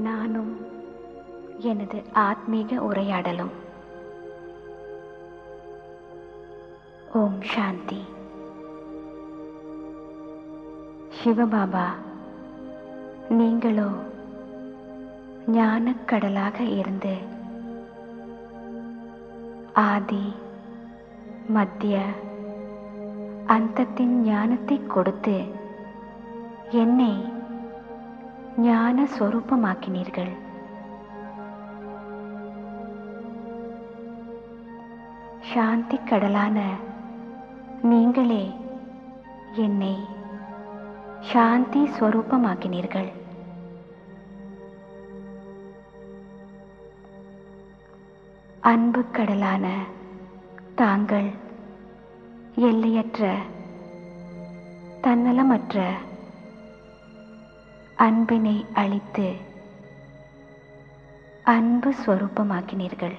நானும் எனது ஆத்மீக உரையாடலும் ஓம் சாந்தி சிவபாபா நீங்களோ ஞானக்கடலாக இருந்து ஆதி மத்திய அந்தத்தின் ஞானத்தை கொடுத்து என்னை ஞான சொரூபமாக்கினீர்கள் சாந்தி கடலான நீங்களே என்னை சாந்தி ஸ்வரூபமாக்கினீர்கள் அன்பு கடலான தாங்கள் எல்லையற்ற தன்னலமற்ற அன்பினை அளித்து அன்பு ஸ்வரூபமாக்கினீர்கள்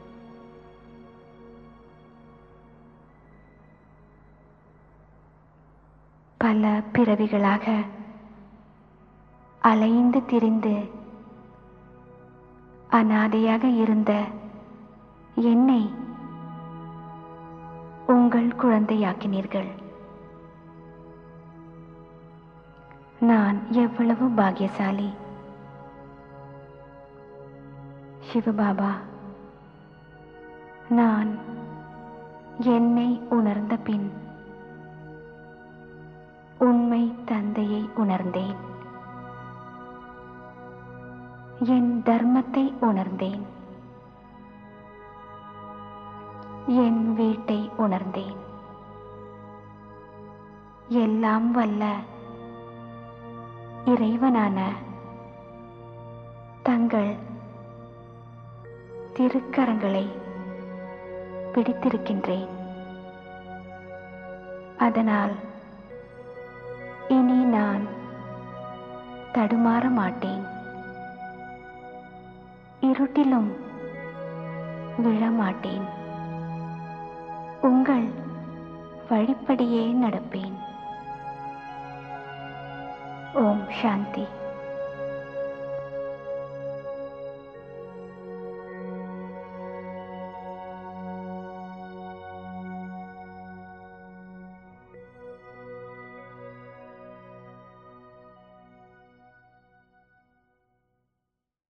பல பிறவிகளாக அலைந்து திரிந்து அனாதையாக இருந்த என்னை உங்கள் குழந்தையாக்கினீர்கள் நான் எவ்வளவு பாக்கியசாலி சிவபாபா நான் என்னை உணர்ந்த பின் உண்மை தந்தையை உணர்ந்தேன் என் தர்மத்தை உணர்ந்தேன் என் வீட்டை உணர்ந்தேன் எல்லாம் வல்ல இறைவனான தங்கள் திருக்கரங்களை பிடித்திருக்கின்றேன் அதனால் இனி நான் தடுமாற மாட்டேன் இருட்டிலும் விழமாட்டேன் உங்கள் வழிப்படியே நடப்பேன் ஓம் சாந்தி